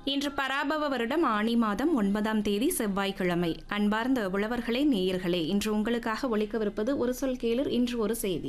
இன்று பராபவ வருடம் ஆணி மாதம் ஒன்பதாம் தேதி செவ்வாய்க்கிழமை அன்பார்ந்த உழவர்களே நேயர்களே இன்று உங்களுக்காக ஒழிக்கவிருப்பது ஒரு சொல் கேளர் இன்று ஒரு செய்தி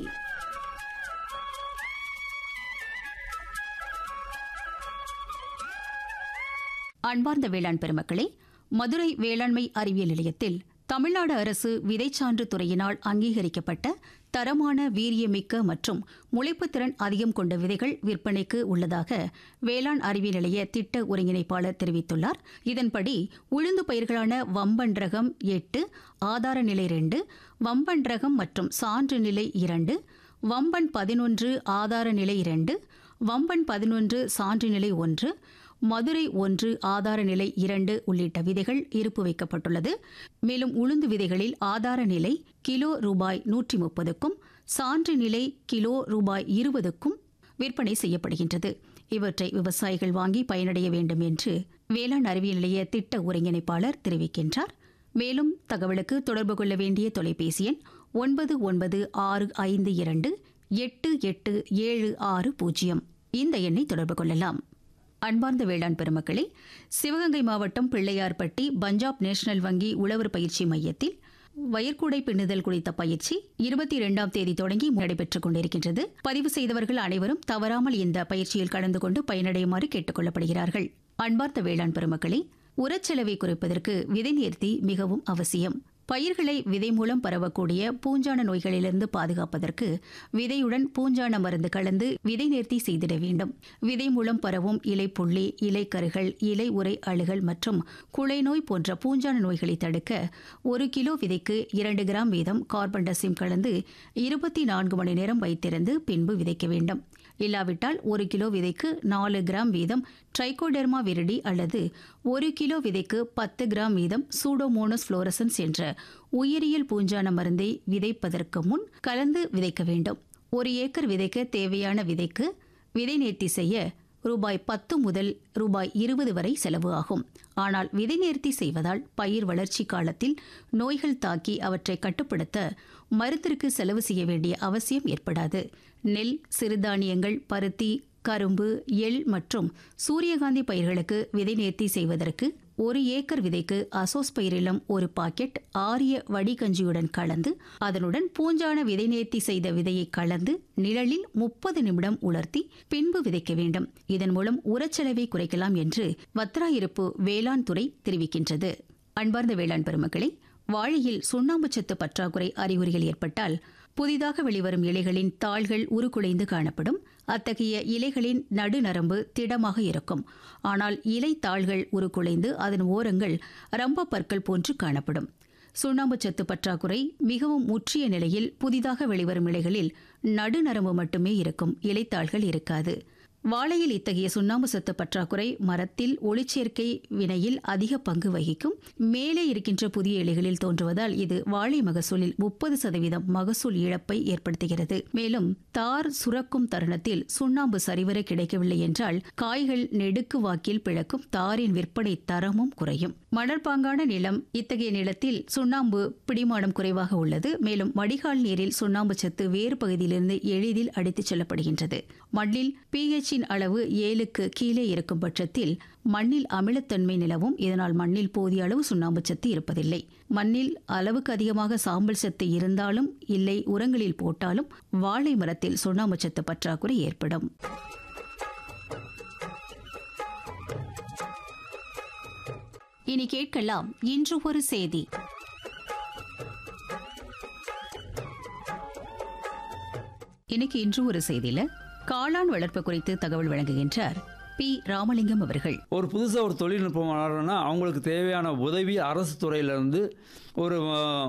அன்பார்ந்த வேளாண் பெருமக்களே மதுரை வேளாண்மை அறிவியல் நிலையத்தில் தமிழ்நாடு அரசு விதைச்சான்று துறையினால் அங்கீகரிக்கப்பட்ட தரமான வீரியமிக்க மற்றும் முளைப்புத்திறன் அதிகம் கொண்ட விதைகள் விற்பனைக்கு உள்ளதாக வேளாண் அறிவியல் நிலைய திட்ட ஒருங்கிணைப்பாளர் தெரிவித்துள்ளார் இதன்படி உளுந்து பயிர்களான வம்பன் ரகம் எட்டு ஆதார நிலை ரெண்டு வம்பன் ரகம் மற்றும் சான்று நிலை இரண்டு வம்பன் பதினொன்று ஆதார நிலை இரண்டு வம்பன் பதினொன்று சான்று நிலை ஒன்று மதுரை ஒன்று ஆதார நிலை இரண்டு உள்ளிட்ட விதைகள் இருப்பு வைக்கப்பட்டுள்ளது மேலும் உளுந்து விதைகளில் ஆதார நிலை கிலோ ரூபாய் நூற்றி முப்பதுக்கும் சான்று நிலை கிலோ ரூபாய் இருபதுக்கும் விற்பனை செய்யப்படுகின்றது இவற்றை விவசாயிகள் வாங்கி பயனடைய வேண்டும் என்று வேளாண் அறிவியல் நிலைய திட்ட ஒருங்கிணைப்பாளர் தெரிவிக்கின்றார் மேலும் தகவலுக்கு தொடர்பு கொள்ள வேண்டிய தொலைபேசி எண் ஒன்பது ஒன்பது ஆறு ஐந்து இரண்டு எட்டு எட்டு ஏழு ஆறு பூஜ்ஜியம் இந்த எண்ணை தொடர்பு கொள்ளலாம் அன்பார்ந்த வேளாண் பெருமக்களே சிவகங்கை மாவட்டம் பிள்ளையார்பட்டி பஞ்சாப் நேஷனல் வங்கி உழவர் பயிற்சி மையத்தில் வயற்கூடை பின்னுதல் குறித்த பயிற்சி இருபத்தி இரண்டாம் தேதி தொடங்கி நடைபெற்றுக் கொண்டிருக்கின்றது பதிவு செய்தவர்கள் அனைவரும் தவறாமல் இந்த பயிற்சியில் கலந்து கொண்டு பயனடையுமாறு கேட்டுக் கொள்ளப்படுகிறார்கள் அன்பார்ந்த வேளாண் பெருமக்களே உரச்செலவை குறைப்பதற்கு விதை நேர்த்தி மிகவும் அவசியம் பயிர்களை விதை மூலம் பரவக்கூடிய பூஞ்சான நோய்களிலிருந்து பாதுகாப்பதற்கு விதையுடன் பூஞ்சான மருந்து கலந்து விதை நேர்த்தி செய்திட வேண்டும் விதை மூலம் பரவும் இலைப்புள்ளி இலைக்கருகள் இலை உரை அழுகல் மற்றும் குலை நோய் போன்ற பூஞ்சான நோய்களை தடுக்க ஒரு கிலோ விதைக்கு இரண்டு கிராம் வீதம் கார்பன் டசிம் கலந்து இருபத்தி நான்கு மணி நேரம் வைத்திருந்து பின்பு விதைக்க வேண்டும் இல்லாவிட்டால் ஒரு கிலோ விதைக்கு நாலு கிராம் வீதம் ட்ரைகோடெர்மா விரிடி அல்லது ஒரு கிலோ விதைக்கு பத்து கிராம் வீதம் சூடோமோனஸ் ஃப்ளோரசன்ஸ் என்ற உயிரியல் பூஞ்சான மருந்தை விதைப்பதற்கு முன் கலந்து விதைக்க வேண்டும் ஒரு ஏக்கர் விதைக்க தேவையான விதைக்கு விதை நேர்த்தி செய்ய ரூபாய் பத்து முதல் ரூபாய் இருபது வரை செலவு ஆகும் ஆனால் விதை நேர்த்தி செய்வதால் பயிர் வளர்ச்சி காலத்தில் நோய்கள் தாக்கி அவற்றை கட்டுப்படுத்த மருந்திற்கு செலவு செய்ய வேண்டிய அவசியம் ஏற்படாது நெல் சிறுதானியங்கள் பருத்தி கரும்பு எள் மற்றும் சூரியகாந்தி பயிர்களுக்கு விதை நேர்த்தி செய்வதற்கு ஒரு ஏக்கர் விதைக்கு அசோஸ் பயிரிலம் ஒரு பாக்கெட் ஆரிய வடிகஞ்சியுடன் கலந்து அதனுடன் பூஞ்சான விதை நேர்த்தி செய்த விதையை கலந்து நிழலில் முப்பது நிமிடம் உலர்த்தி பின்பு விதைக்க வேண்டும் இதன் மூலம் உரச்செலவை குறைக்கலாம் என்று வத்ராயிருப்பு வேளாண் துறை தெரிவிக்கின்றது அன்பார்ந்த வேளாண் பெருமக்களே வாழையில் சுண்ணாம்பு சத்து பற்றாக்குறை அறிகுறிகள் ஏற்பட்டால் புதிதாக வெளிவரும் இலைகளின் தாள்கள் உருக்குலைந்து காணப்படும் அத்தகைய இலைகளின் நடுநரம்பு திடமாக இருக்கும் ஆனால் இலை தாள்கள் உருக்குலைந்து அதன் ஓரங்கள் ரம்ப பற்கள் போன்று காணப்படும் சுண்ணாம்பு சத்து பற்றாக்குறை மிகவும் முற்றிய நிலையில் புதிதாக வெளிவரும் இலைகளில் நடுநரம்பு மட்டுமே இருக்கும் இலைத்தாள்கள் இருக்காது வாழையில் இத்தகைய சுண்ணாம்பு சத்து பற்றாக்குறை மரத்தில் ஒளிச்சேர்க்கை வினையில் அதிக பங்கு வகிக்கும் மேலே இருக்கின்ற புதிய இலைகளில் தோன்றுவதால் இது வாழை மகசூலில் முப்பது சதவீதம் மகசூல் இழப்பை ஏற்படுத்துகிறது மேலும் தார் சுரக்கும் தருணத்தில் சுண்ணாம்பு சரிவர கிடைக்கவில்லை என்றால் காய்கள் நெடுக்கு வாக்கில் பிளக்கும் தாரின் விற்பனை தரமும் குறையும் மணற்பாங்கான நிலம் இத்தகைய நிலத்தில் சுண்ணாம்பு பிடிமானம் குறைவாக உள்ளது மேலும் வடிகால் நீரில் சுண்ணாம்பு சத்து வேறு பகுதியிலிருந்து எளிதில் அடித்துச் செல்லப்படுகின்றது மண்ணில் பிஹெச் இன் அளவு ஏழுக்கு கீழே இருக்கும் பட்சத்தில் மண்ணில் அமிலத்தன்மை நிலவும் இதனால் மண்ணில் போதிய அளவு சுண்ணாம்பு சத்து இருப்பதில்லை மண்ணில் அளவுக்கு அதிகமாக சாம்பல் சத்து இருந்தாலும் இல்லை உரங்களில் போட்டாலும் வாழை மரத்தில் சுண்ணாம்பு சத்து பற்றாக்குறை ஏற்படும் இனி கேட்கலாம் இன்று ஒரு செய்தி இன்னைக்கு இன்று ஒரு செய்தியில காளான் வளர்ப்பு குறித்து தகவல் வழங்குகின்றார் பி ராமலிங்கம் அவர்கள் ஒரு புதுசாக ஒரு தொழில்நுட்பம் வளரணும்னா அவங்களுக்கு தேவையான உதவி அரசு துறையிலேருந்து ஒரு